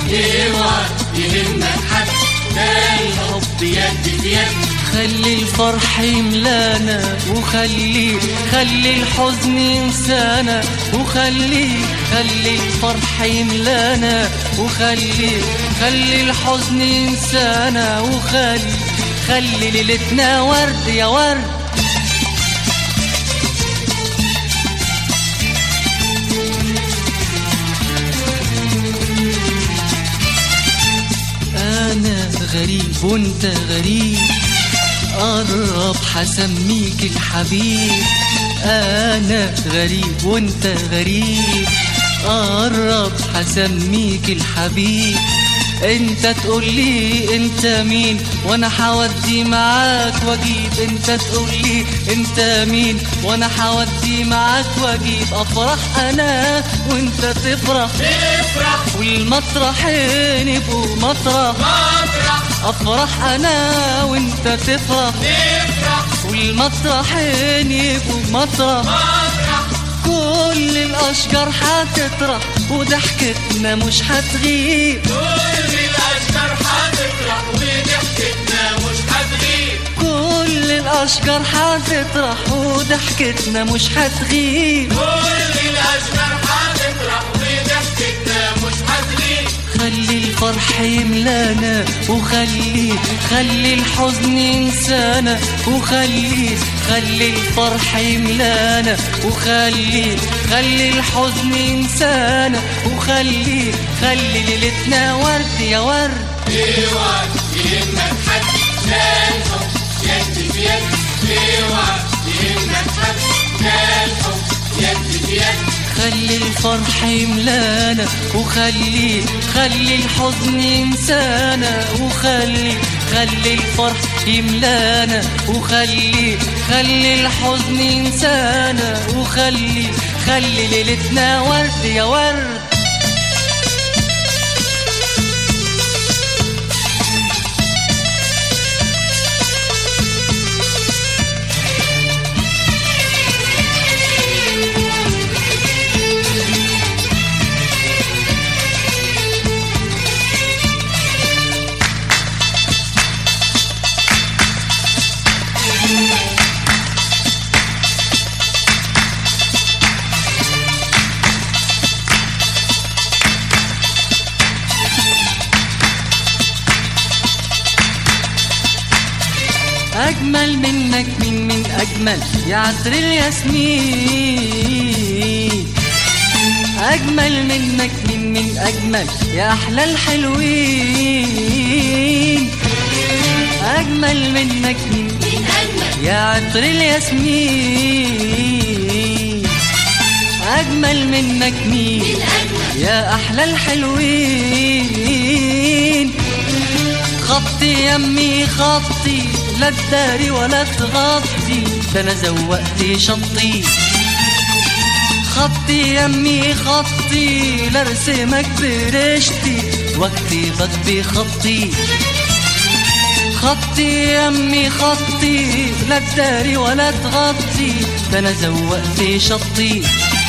اوعى يهمك حد ده الحب يد في يد خلي الفرح يملانا وخلي خلي الحزن ينسانا وخلي خلي الفرح يملانا وخلي خلي الحزن ينسانا وخلي خلي ليلتنا ورد يا ورد أنا غريب وأنت غريب قرب حسميك الحبيب أنا غريب وأنت غريب قرب حسميك الحبيب انت تقول لي انت مين وانا حودي معاك واجيب انت تقول لي انت مين وانا حودي معاك واجيب افرح انا وانت تفرح افرح والمطرحين يبقوا مطرح افرح افرح انا وانت تفرح افرح والمطرحين يبقوا مطرح افرح كل الاشجار هتطرح وضحكتنا مش هتغيب كل الاشجار هتفرح وضحكتنا مش هتغيب كل الاشجار هتطرح وضحكتنا مش هتغيب كل الاشجار هتفرح وضحكتنا مش هتغيب خلي الفرح يملانا وخلي خلي الحزن ينسانا وخلي خلي الفرح يملانا وخلي خلي الحزن ينسانا وخلي خلي ليلتنا ورد يا ورد اوعى يهمك حد لا الحب يد في يد اوعى يهمك حد لا الحب يد في يد خلي الفرح يملانا وخلي خلي الحزن ينسانا وخلي خلي الفرح يملانا وخلي خلي الحزن ينسانا وخلي خلي ليلتنا ورد يا ورد أجمل منك مين من أجمل يا عطر الياسمين أجمل منك مين من أجمل يا أحلى الحلوين أجمل منك مين مين اجمل يا عطر الياسمين أجمل منك مين مين اجمل يا أحلى الحلوين خطي يمي خطي لا تداري ولا تغطي ده أنا زوقت شطي خطي يمي خطي لرسمك برشتي واكتبك بخطي خطي يمي خطي لا تداري ولا تغطي ده انا زوقت شطي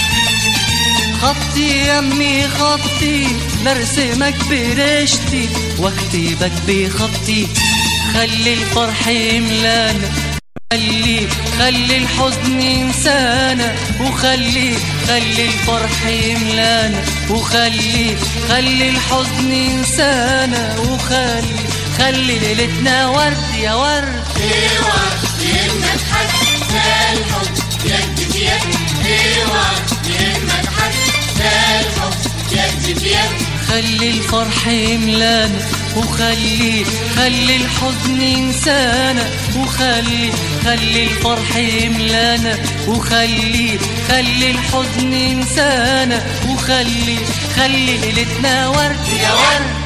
خطي يمي خطي لرسمك برشتي واكتبك بخطي خلي الفرح يملانا خلي خلي الحزن ينسانا وخلي خلي الفرح يملانا وخلي خلي الحزن ينسانا وخلي خلي ليلتنا ورد يا ورد اوعى يهمك حد لا الحب يد في يد اوعى يهمك حد لا الحب يد في يد خلي الفرح يملانا وخلي خلي الحزن ينسانا وخلي خلي الفرح يملانا وخلي خلي الحزن ينسانا وخلي خلي ليلتنا ورد يا ورد